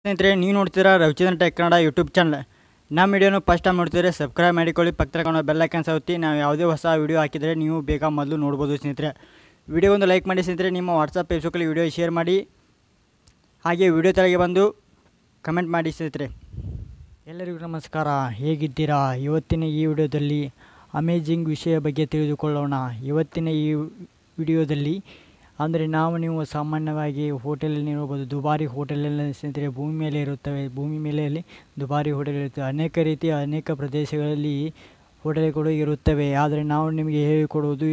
ಸ್ನೇಹಿತರೆ ನೀವು ನೋಡ್ತೀರಾ Ravichandran tech Kannada YouTube channel ನಮ್ಮ ವಿಡಿಯೋನು ಫಸ್ಟ್ ಟೈಮ್ ನೋಡ್ತಿದ್ರೆ ಸಬ್ಸ್ಕ್ರೈಬ್ ಮಾಡಿಕೊಳ್ಳಿ ಪಕ್ಕದ ಕಾಣೋ ಬೆಲ್ಲೈಕನ್ ಸೌತಿ ನಾವು ಯಾವುದೇ ಹೊಸ ವಿಡಿಯೋ ಹಾಕಿದರೆ ನೀವು ಬೇಗ ಮೊದಲು ನೋಡ್ಬೋದು ಸ್ನೇಹಿತರೆ ವಿಡಿಯೋ ಒಂದು ಲೈಕ್ ಮಾಡಿ ಸ್ನೇಹಿತರೆ ನಿಮ್ಮ ವಾಟ್ಸಪ್ ಫೇಸ್ಬುಕ್ಕಲ್ಲಿ ವಿಡಿಯೋ ಶೇರ್ ಮಾಡಿ ಹಾಗೆ ವಿಡಿಯೋ ತೆಳಗೆ ಬಂದು ಕಮೆಂಟ್ ಮಾಡಿ ಸ್ನೇಹಿತರೆ ಎಲ್ಲರಿಗೂ ನಮಸ್ಕಾರ ಹೇಗಿದ್ದೀರಾ ಇವತ್ತಿನ ಈ ವಿಡಿಯೋದಲ್ಲಿ ಅಮೇಜಿಂಗ್ ವಿಷಯ ಬಗ್ಗೆ ತಿಳಿದುಕೊಳ್ಳೋಣ ಇವತ್ತಿನ ಈ ವಿಡಿಯೋದಲ್ಲಿ ಅಂದರೆ ನಾವು ನೀವು ಸಾಮಾನ್ಯವಾಗಿ ಹೋಟೆಲಲ್ಲಿ ನೋಡ್ಬೋದು ದುಬಾರಿ ಹೋಟೆಲಲ್ಲಿ ಸ್ನೇಹಿತರೆ ಭೂಮಿ ಮೇಲೆ ಇರುತ್ತವೆ ಭೂಮಿ ಮೇಲೆ ದುಬಾರಿ ಹೋಟೆಲ್ ಇರುತ್ತವೆ ಅನೇಕ ರೀತಿಯ ಅನೇಕ ಪ್ರದೇಶಗಳಲ್ಲಿ ಹೋಟೆಲ್ಗಳು ಇರುತ್ತವೆ ಆದರೆ ನಾವು ನಿಮಗೆ ಹೇಳಿಕೊಡುವುದು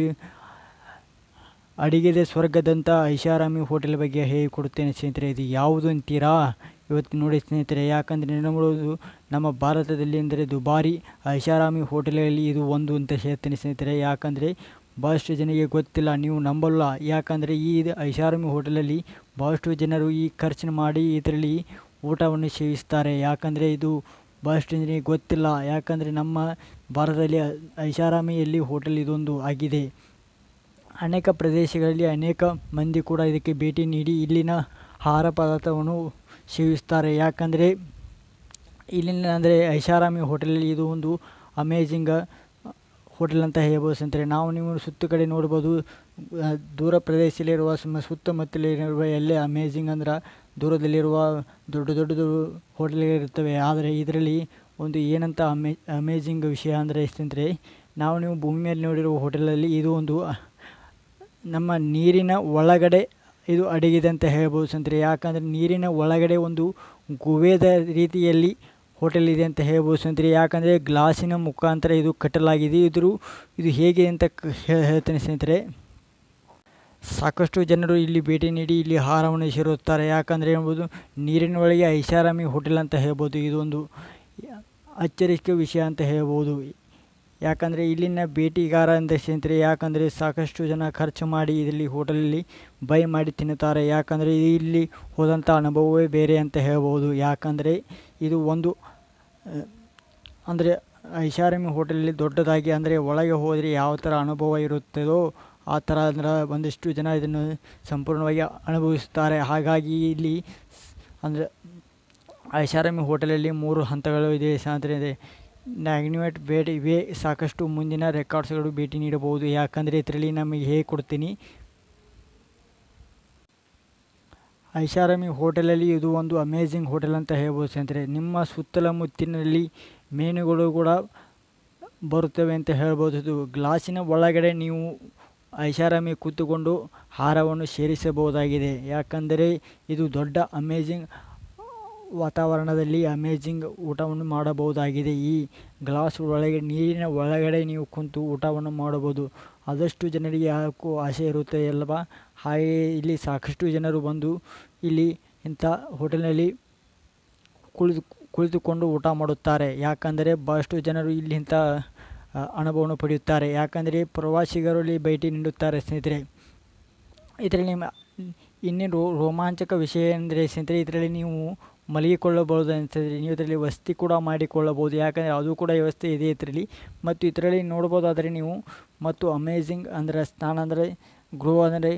ಅಡಿಗೆದೆ ಸ್ವರ್ಗದಂಥ ಐಷಾರಾಮಿ ಹೋಟೆಲ್ ಬಗ್ಗೆ ಹೇಳಿಕೊಡುತ್ತೇನೆ ಸ್ನೇಹಿತರೆ ಇದು ಯಾವುದು ಅಂತೀರಾ ಇವತ್ತು ನೋಡಿ ಸ್ನೇಹಿತರೆ ಯಾಕಂದರೆ ನೋಡುವುದು ನಮ್ಮ ಭಾರತದಲ್ಲಿ ಅಂದರೆ ದುಬಾರಿ ಐಷಾರಾಮಿ ಹೋಟೆಲಲ್ಲಿ ಇದು ಒಂದು ಅಂತ ಹೇಳ್ತೇನೆ ಸ್ನೇಹಿತರೆ ಯಾಕಂದರೆ ಭಾಳಷ್ಟು ಜನರಿಗೆ ಗೊತ್ತಿಲ್ಲ ನೀವು ನಂಬಲ್ಲ ಯಾಕಂದರೆ ಈ ಇದು ಐಷಾರಾಮಿ ಹೋಟೆಲಲ್ಲಿ ಭಾಳಷ್ಟು ಜನರು ಈ ಖರ್ಚು ಮಾಡಿ ಇದರಲ್ಲಿ ಊಟವನ್ನು ಸೇವಿಸ್ತಾರೆ ಯಾಕಂದರೆ ಇದು ಭಾಳಷ್ಟು ಜನರಿಗೆ ಗೊತ್ತಿಲ್ಲ ಯಾಕಂದರೆ ನಮ್ಮ ಭಾರತದಲ್ಲಿ ಐಷಾರಾಮಿಯಲ್ಲಿ ಹೋಟೆಲ್ ಇದೊಂದು ಆಗಿದೆ ಅನೇಕ ಪ್ರದೇಶಗಳಲ್ಲಿ ಅನೇಕ ಮಂದಿ ಕೂಡ ಇದಕ್ಕೆ ಭೇಟಿ ನೀಡಿ ಇಲ್ಲಿನ ಆಹಾರ ಪದಾರ್ಥವನ್ನು ಸೇವಿಸ್ತಾರೆ ಯಾಕಂದರೆ ಇಲ್ಲಿನ ಅಂದರೆ ಐಷಾರಾಮಿ ಹೋಟೆಲಲ್ಲಿ ಇದು ಒಂದು ಅಮೇಜಿಂಗ್ ಹೋಟೆಲ್ ಅಂತ ಹೇಳ್ಬೋದು ಸ್ನೇಹಿತರೆ ನಾವು ನೀವು ಸುತ್ತ ಕಡೆ ನೋಡ್ಬೋದು ಆ, ದೂರ ಪ್ರದೇಶದಲ್ಲಿರುವ ಸುಮ್ಮ ಸುತ್ತಮುತ್ತಲಿರುವ ಎಲ್ಲೇ ಅಮೇಜಿಂಗ್ ಅಂದ್ರೆ ದೂರದಲ್ಲಿರುವ ದೊಡ್ಡ ದೊಡ್ಡದು ಹೋಟೆಲ್ಗಳಿರ್ತವೆ ಆದರೆ ಇದರಲ್ಲಿ ಒಂದು ಏನಂತ ಅಮೇ ಅಮೇಜಿಂಗ್ ವಿಷಯ ಅಂದರೆ ಸ್ನೇಹಿತರೆ ನಾವು ನೀವು ಭೂಮಿ ಮೇಲೆ ನೋಡಿರುವ ಹೋಟೆಲಲ್ಲಿ ಇದು ಒಂದು ನಮ್ಮ ನೀರಿನ ಒಳಗಡೆ ಇದು ಅಡಗಿದೆ ಅಂತ ಹೇಳ್ಬೋದು ಸ್ನೇಹಿತರೆ ಯಾಕಂದರೆ ನೀರಿನ ಒಳಗಡೆ ಒಂದು ಗುಹೆದ ರೀತಿಯಲ್ಲಿ ಹೋಟೆಲ್ ಇದೆ ಅಂತ ಹೇಳ್ಬೋದು ಸ್ನೇಹಿತರೆ ಯಾಕಂದರೆ ಗ್ಲಾಸಿನ ಮುಖಾಂತರ ಇದು ಕಟ್ಟಲಾಗಿದೆ ಇದ್ರ ಇದು ಹೇಗೆ ಅಂತ ಕ- ಹೇ- ಹೇಳ್ತೇನೆ ಸ್ನೇಹಿತರೆ ಸಾಕಷ್ಟು ಜನರು ಇಲ್ಲಿ ಭೇಟಿ ನೀಡಿ ಇಲ್ಲಿ ಆಹಾರವನ್ನು ಸೇರುತ್ತಾರೆ ಯಾಕಂದರೆ ಎಂಬುದು ನೀರಿನ ಒಳಗೆ ಐಷಾರಾಮಿ ಹೋಟೆಲ್ ಅಂತ ಹೇಳ್ಬೋದು ಇದೊಂದು ಅಚ್ಚರಿಕೆ ವಿಷಯ ಅಂತ ಹೇಳ್ಬೋದು ಯಾಕಂದರೆ ಇಲ್ಲಿನ ಭೇಟಿಗಾರ ಅಂತ ಸ್ನೇಹಿತರೆ ಯಾಕಂದರೆ ಸಾಕಷ್ಟು ಜನ ಖರ್ಚು ಮಾಡಿ ಇಲ್ಲಿ ಹೋಟೆಲಲ್ಲಿ ಬೈ ಮಾಡಿ ತಿನ್ನುತ್ತಾರೆ ಯಾಕಂದರೆ ಇಲ್ಲಿ ಹೋದಂಥ ಅನುಭವವೇ ಬೇರೆ ಅಂತ ಹೇಳ್ಬೋದು ಯಾಕಂದರೆ ಇದು ಒಂದು ಅಂದರೆ ಐಷಾರಾಮಿ ಹೋಟೆಲಲ್ಲಿ ದೊಡ್ಡದಾಗಿ ಅಂದರೆ ಒಳಗೆ ಹೋದರೆ ಯಾವ ಥರ ಅನುಭವ ಇರುತ್ತದೋ ಆ ಥರ ಅಂದ್ರೆ ಒಂದಿಷ್ಟು ಜನ ಇದನ್ನು ಸಂಪೂರ್ಣವಾಗಿ ಅನುಭವಿಸುತ್ತಾರೆ ಹಾಗಾಗಿ ಇಲ್ಲಿ ಅಂದರೆ ಐಷಾರಾಮಿ ಹೋಟೆಲಲ್ಲಿ ಮೂರು ಹಂತಗಳು ಇದೆ ಸ್ನೇಹಿತರೆ ಇದೆ ನ್ಯಾಗ್ನಿವೇಟ್ ಬೇಡ ಇವೆ ಸಾಕಷ್ಟು ಮುಂದಿನ ರೆಕಾರ್ಡ್ಸ್ಗಳು ಭೇಟಿ ನೀಡಬಹುದು ಯಾಕಂದರೆ ಇದರಲ್ಲಿ ನಮಗೆ ಹೇಗೆ ಕೊಡ್ತೀನಿ ಐಷಾರಾಮಿ ಹೋಟೆಲಲ್ಲಿ ಇದು ಒಂದು ಅಮೇಜಿಂಗ್ ಹೋಟೆಲ್ ಅಂತ ಹೇಳ್ಬೋದು ಸ್ನೇಹಿತರೆ ನಿಮ್ಮ ಸುತ್ತಲಮುತ್ತಿನಲ್ಲಿ ಮೇನುಗಳು ಕೂಡ ಬರುತ್ತವೆ ಅಂತ ಹೇಳ್ಬೋದು ಇದು ಗ್ಲಾಸಿನ ಒಳಗಡೆ ನೀವು ಐಷಾರಾಮಿ ಕೂತುಕೊಂಡು ಆಹಾರವನ್ನು ಸೇರಿಸಬಹುದಾಗಿದೆ ಯಾಕಂದರೆ ಇದು ದೊಡ್ಡ ಅಮೇಜಿಂಗ್ ವಾತಾವರಣದಲ್ಲಿ ಅಮೇಜಿಂಗ್ ಊಟವನ್ನು ಮಾಡಬಹುದಾಗಿದೆ ಈ ಗ್ಲಾಸ್ ಒಳಗೆ ನೀರಿನ ಒಳಗಡೆ ನೀವು ಕುಂತು ಊಟವನ್ನು ಮಾಡಬಹುದು ಆದಷ್ಟು ಜನರಿಗೆ ಯಾಕೋ ಆಸೆ ಇರುತ್ತೆ ಅಲ್ವಾ ಹಾಗೆಯೇ ಇಲ್ಲಿ ಸಾಕಷ್ಟು ಜನರು ಬಂದು ಇಲ್ಲಿ ಇಂಥ ಹೋಟೆಲ್ನಲ್ಲಿ ಕುಳಿತು ಕುಳಿತುಕೊಂಡು ಊಟ ಮಾಡುತ್ತಾರೆ ಯಾಕಂದರೆ ಭಾಳಷ್ಟು ಜನರು ಇಲ್ಲಿ ಇಂಥ ಆ, ಅನುಭವವನ್ನು ಪಡೆಯುತ್ತಾರೆ ಯಾಕಂದರೆ ಪ್ರವಾಸಿಗರು ಇಲ್ಲಿ ಭೇಟಿ ನೀಡುತ್ತಾರೆ ಸ್ನೇಹಿತರೆ ಇದರಲ್ಲಿ ಮ- ಇನ್ನೇನು ರೋ ರೋಮಾಂಚಕ ವಿಷಯ ಎಂದರೆ ಸ್ನೇಹಿತರೆ ಇದರಲ್ಲಿ ನೀವು ಮಲಗಿಕೊಳ್ಳಬಹುದು ಅಂತಂದರೆ ನೀವು ಇದರಲ್ಲಿ ವಸತಿ ಕೂಡ ಮಾಡಿಕೊಳ್ಳಬಹುದು ಯಾಕಂದರೆ ಅದು ಕೂಡ ವ್ಯವಸ್ಥೆ ಇದೆ ಇದರಲ್ಲಿ ಮತ್ತು ಇದರಲ್ಲಿ ನೋಡ್ಬೋದಾದರೆ ನೀವು ಮತ್ತು ಅಮೇಜಿಂಗ್ ಅಂದರೆ ಸ್ನಾನ ಅಂದರೆ ಗೃಹ ಅಂದರೆ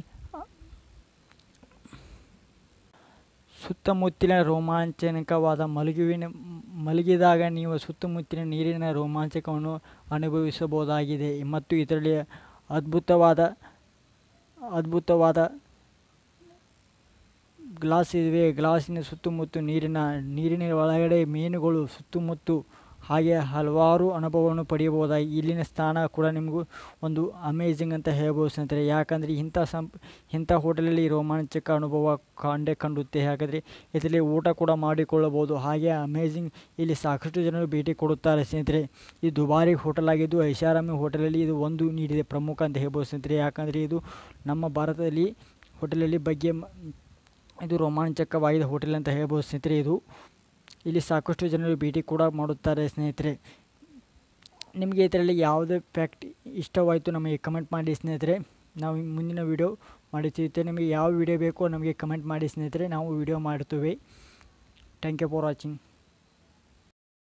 ಸುತ್ತಮುತ್ತಲಿನ ರೋಮಾಂಚನಕವಾದ ಮಲಗುವಿನ ಮಲಗಿದಾಗ ನೀವು ಸುತ್ತಮುತ್ತಲಿನ ನೀರಿನ ರೋಮಾಂಚಕವನ್ನು ಅನುಭವಿಸಬಹುದಾಗಿದೆ ಮತ್ತು ಇದರಲ್ಲಿ ಅದ್ಭುತವಾದ ಅದ್ಭುತವಾದ ಗ್ಲಾಸ್ ಇವೆ ಗ್ಲಾಸಿನ ಸುತ್ತಮುತ್ತ ನೀರಿನ ನೀರಿನ ಒಳಗಡೆ ಮೀನುಗಳು ಸುತ್ತಮುತ್ತ ಹಾಗೆ ಹಲವಾರು ಅನುಭವವನ್ನು ಪಡೆಯಬಹುದಾಗಿ ಇಲ್ಲಿನ ಸ್ಥಾನ ಕೂಡ ನಿಮಗೂ ಒಂದು ಅಮೇಜಿಂಗ್ ಅಂತ ಹೇಳ್ಬೋದು ಸ್ನೇಹಿತರೆ ಯಾಕಂದರೆ ಇಂಥ ಸಂ ಇಂಥ ಹೋಟೆಲಲ್ಲಿ ರೋಮಾಂಚಕ ಅನುಭವ ಕಂಡೇ ಕಂಡುತ್ತೆ ಯಾಕಂದರೆ ಇದರಲ್ಲಿ ಊಟ ಕೂಡ ಮಾಡಿಕೊಳ್ಳಬಹುದು ಹಾಗೆ ಅಮೇಜಿಂಗ್ ಇಲ್ಲಿ ಸಾಕಷ್ಟು ಜನರು ಭೇಟಿ ಕೊಡುತ್ತಾರೆ ಸ್ನೇಹಿತರೆ ಇದು ದುಬಾರಿ ಹೋಟೆಲ್ ಆಗಿದ್ದು ಐಷಾರಾಮಿ ಹೋಟೆಲಲ್ಲಿ ಇದು ಒಂದು ನೀಡಿದೆ ಪ್ರಮುಖ ಅಂತ ಹೇಳ್ಬೋದು ಸ್ನೇಹಿತರೆ ಯಾಕಂದರೆ ಇದು ನಮ್ಮ ಭಾರತದಲ್ಲಿ ಹೋಟೆಲಲ್ಲಿ ಬಗ್ಗೆ ಮ- ಇದು ರೋಮಾಂಚಕವಾಗಿದೆ ಹೋಟೆಲ್ ಅಂತ ಹೇಳ್ಬೋದು ಸ್ನೇಹಿತರೆ ಇದು ಇಲ್ಲಿ ಸಾಕಷ್ಟು ಜನರು ಭೇಟಿ ಕೂಡ ಮಾಡುತ್ತಾರೆ ಸ್ನೇಹಿತರೆ ನಿಮಗೆ ಇದರಲ್ಲಿ ಯಾವುದೇ ಫ್ಯಾಕ್ಟ್ ಇಷ್ಟವಾಯಿತು ನಮಗೆ ಕಮೆಂಟ್ ಮಾಡಿ ಸ್ನೇಹಿತರೆ ನಾವು ಮುಂದಿನ ವೀಡಿಯೋ ಮಾಡುತ್ತಿರ್ತೇವೆ ನಿಮಗೆ ಯಾವ ವಿಡಿಯೋ ಬೇಕೋ ನಮಗೆ ಕಮೆಂಟ್ ಮಾಡಿ ಸ್ನೇಹಿತರೆ ನಾವು ವಿಡಿಯೋ ಮಾಡುತ್ತೇವೆ ಥ್ಯಾಂಕ್ ಯು ಫಾರ್ ವಾಚಿಂಗ್